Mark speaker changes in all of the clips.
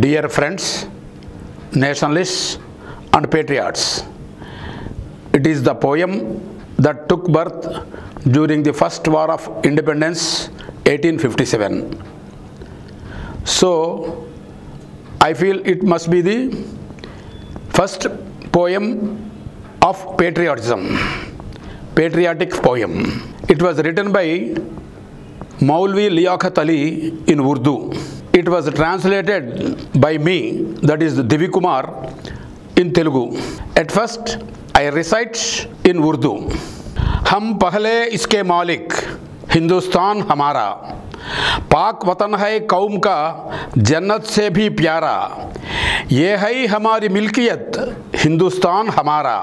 Speaker 1: Dear friends, nationalists, and patriots, it is the poem that took birth during the first war of independence, 1857. So, I feel it must be the first poem of patriotism, patriotic poem. It was written by Maulvi Liaquat Ali in Urdu. It was translated by me, that is Divi Kumar, in Telugu. At first, I recite in Urdu. हम पहले इसके मालिक हिंदुस्तान हमारा पाक वतन है कौम का जन्नत से भी प्यारा ये है हमारी मिल्कियत हिंदुस्तान हमारा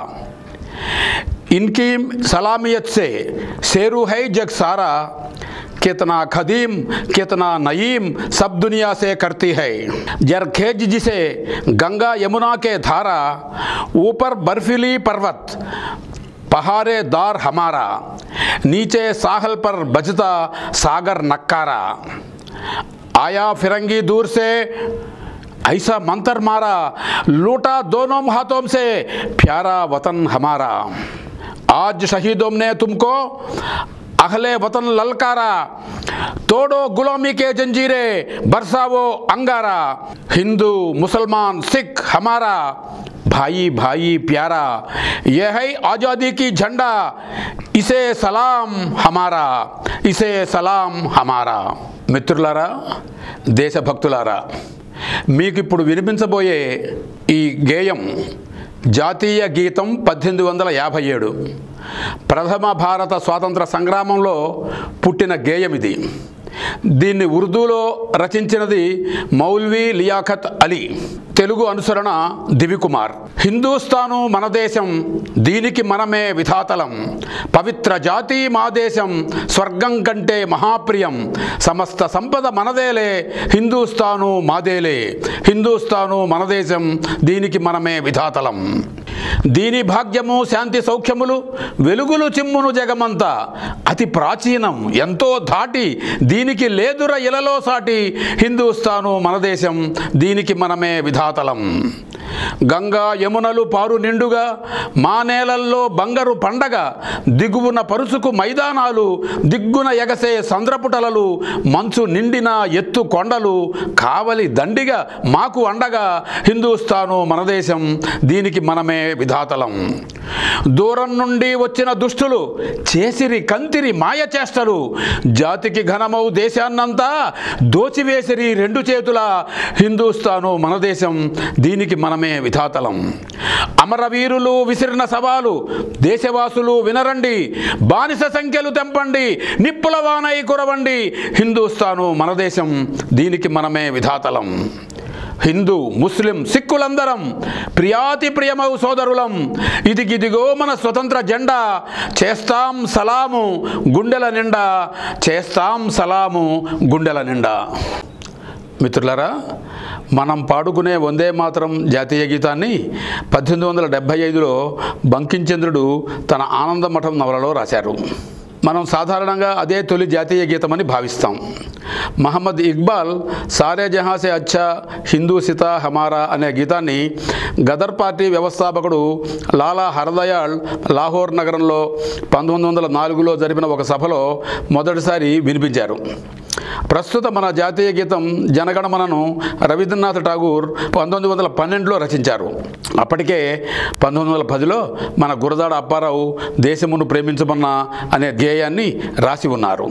Speaker 1: इनकी सलामियत से शेरू है जग सारा कितना खदीम कितना नईम सब दुनिया से करती है जरखेज जिसे गंगा यमुना के धारा ऊपर बर्फीली पर्वत पहाड़े दार हमारा नीचे साहल पर बजता सागर नक्कारा आया फिरंगी दूर से ऐसा मंत्र मारा लूटा दोनों हाथों से प्यारा वतन हमारा आज शहीदों ने तुमको अहले वतन ललकारा तोड़ो गुलामी के जंजीरे बरसावो अंगारा हिंदू मुसलमान सिख हमारा भाई भाई प्यारा यह है आज़ादी की झंडा इसे सलाम हमारा इसे సలాం హమారా మిత్రులారా దేశభక్తులారా మీకు ఇప్పుడు వినిపించబోయే ఈ గేయం జాతీయ గీతం పద్దెనిమిది వందల యాభై ఏడు ప్రథమ భారత స్వాతంత్ర సంగ్రామంలో పుట్టిన గేయం ఇది దీన్ని ఉర్దూలో రచించినది మౌల్వీ లియాఖత్ అలీ తెలుగు అనుసరణ దివికుమార్ హిందూస్తాను మన దేశం దీనికి మనమే విధాతలం పవిత్ర జాతి మా దేశం స్వర్గం కంటే మహాప్రియం సమస్త సంపద మనదేలే హిందూస్తాను మాదేలే హిందూస్తాను మన దేశం దీనికి మనమే విధాతలం దీని భాగ్యము శాంతి సౌఖ్యములు వెలుగులు చిమ్మును జగమంతా అతి ప్రాచీనం ఎంతో ధాటి దీనికి లేదుర ఇలలో సాటి హిందూస్తాను మన దేశం దీనికి మనమే విధాతలం గంగా యమునలు పారు నిండుగా మా నేలల్లో బంగారు పండగ దిగువన పరుసుకు మైదానాలు దిగ్గున ఎగసే సంద్రపుటలలు మంచు నిండిన ఎత్తు కొండలు కావలి దండిగా మాకు అండగా హిందూస్తాను మన దేశం దీనికి మనమే విధాతలం దూరం నుండి వచ్చిన దుష్టులు చేసిరి కంతిరి మాయ చేష్టలు జాతికి ఘనమౌ దేశాన్నంతా దోచివేసిరి రెండు చేతుల హిందూస్తాను మన దేశం దీనికి మనమే విధాతలం అమరవీరులు విసిరిన సవాలు దేశవాసులు వినరండి బానిస సంఖ్యలు తెంపండి నిప్పుల వానై కురవండి హిందూస్తాను మన దేశం దీనికి మనమే విధాతలం హిందూ ముస్లిం సిక్కులందరం ప్రియాతి ప్రియమవు సోదరులం ఇదిగిదిగో మన స్వతంత్ర జెండా చేస్తాం సలాము గుండెల నిండా చేస్తాం సలాము గుండెల నిండా మిత్రులారా మనం పాడుకునే వందే మాతరం జాతీయ గీతాన్ని పద్దెనిమిది వందల డెబ్భై ఐదులో బంకించంద్రుడు తన ఆనందమఠం నవలలో రాశారు మనం సాధారణంగా అదే తొలి జాతీయ గీతమని భావిస్తాం మహమ్మద్ ఇక్బాల్ సారే జహాసే అచ్చా హిందూ సితా హమారా అనే గీతాన్ని గదర్ పార్టీ వ్యవస్థాపకుడు లాలా హరదయాళ్ లాహోర్ నగరంలో పంతొమ్మిది వందల నాలుగులో జరిపిన ఒక సభలో మొదటిసారి వినిపించారు ప్రస్తుత మన జాతీయ గీతం జనగణమనను రవీంద్రనాథ్ ఠాగూర్ పంతొమ్మిది వందల పన్నెండులో రచించారు అప్పటికే పంతొమ్మిది వందల పదిలో మన గురదాడ అప్పారావు దేశమును ప్రేమించమన్న అనే ధ్యేయాన్ని రాసి ఉన్నారు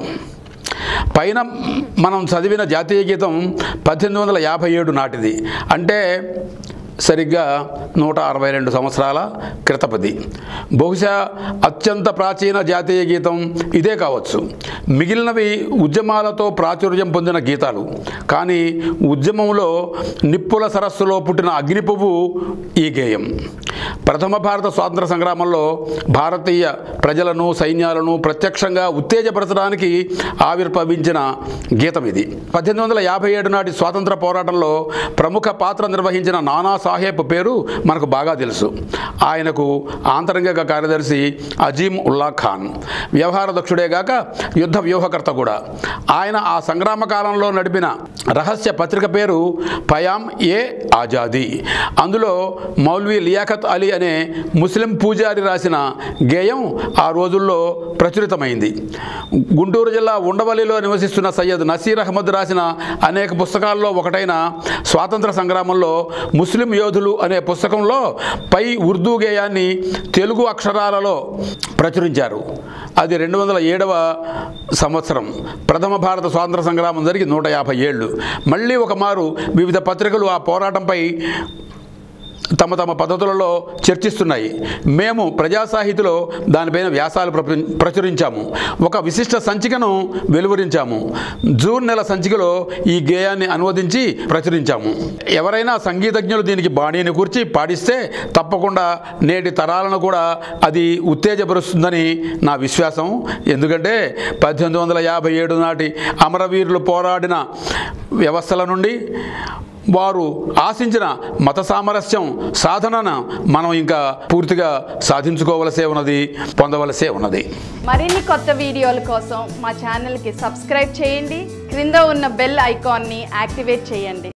Speaker 1: పైన మనం చదివిన జాతీయ గీతం పద్దెనిమిది వందల యాభై ఏడు నాటిది అంటే సరిగ్గా నూట అరవై రెండు సంవత్సరాల క్రితపది బహుశా అత్యంత ప్రాచీన జాతీయ గీతం ఇదే కావచ్చు మిగిలినవి ఉద్యమాలతో ప్రాచుర్యం పొందిన గీతాలు కానీ ఉద్యమంలో నిప్పుల సరస్సులో పుట్టిన అగ్ని పువ్వు ఈ గేయం ప్రథమ భారత స్వాతంత్ర సంగ్రామంలో భారతీయ ప్రజలను సైన్యాలను ప్రత్యక్షంగా ఉత్తేజపరచడానికి ఆవిర్భవించిన గీతం ఇది పద్దెనిమిది వందల యాభై ఏడు నాటి స్వాతంత్ర పోరాటంలో ప్రముఖ పాత్ర నిర్వహించిన నానా సాహెబ్ పేరు మనకు బాగా తెలుసు ఆయనకు ఆంతరంగిక కార్యదర్శి అజీం ఉల్లా ఖాన్ వ్యవహార దక్షుడే గాక యుద్ధ వ్యూహకర్త కూడా ఆయన ఆ సంగ్రామ కాలంలో నడిపిన రహస్య పత్రిక పేరు పయామ్ ఏ ఆజాదీ అందులో మౌల్వీ లియాఖత్ అలీ అనే ముస్లిం పూజారి రాసిన గేయం ఆ రోజుల్లో ప్రచురితమైంది గుంటూరు జిల్లా ఉండవల్లిలో నివసిస్తున్న సయ్యద్ నసీర్ అహ్మద్ రాసిన అనేక పుస్తకాల్లో ఒకటైన స్వాతంత్ర సంగ్రామంలో ముస్లిం యోధులు అనే పుస్తకంలో పై ఉర్దూ గేయాన్ని తెలుగు అక్షరాలలో ప్రచురించారు అది రెండు వందల ఏడవ సంవత్సరం ప్రథమ భారత స్వాతంత్ర సంగ్రామం జరిగి నూట యాభై ఏళ్ళు మళ్ళీ ఒక మారు వివిధ పత్రికలు ఆ పోరాటంపై తమ తమ పద్ధతులలో చర్చిస్తున్నాయి మేము ప్రజా సాహితిలో దానిపైన వ్యాసాలు ప్రప- ప్రచురించాము ఒక విశిష్ట సంచికను వెలువరించాము జూన్ నెల సంచికలో ఈ గేయాన్ని అనువదించి ప్రచురించాము ఎవరైనా సంగీతజ్ఞులు దీనికి బాణీని కూర్చి పాడిస్తే తప్పకుండా నేటి తరాలను కూడా అది ఉత్తేజపరుస్తుందని నా విశ్వాసం ఎందుకంటే పద్దెనిమిది వందల యాభై ఏడు నాటి అమరవీరులు పోరాడిన వ్యవస్థల నుండి వారు ఆశించిన మత సామరస్యం సాధనను మనం ఇంకా పూర్తిగా సాధించుకోవలసే ఉన్నది పొందవలసే ఉన్నది
Speaker 2: మరిన్ని కొత్త వీడియోల కోసం మా ఛానల్కి సబ్స్క్రైబ్ చేయండి క్రింద ఉన్న బెల్ ఐకాన్ని యాక్టివేట్ చేయండి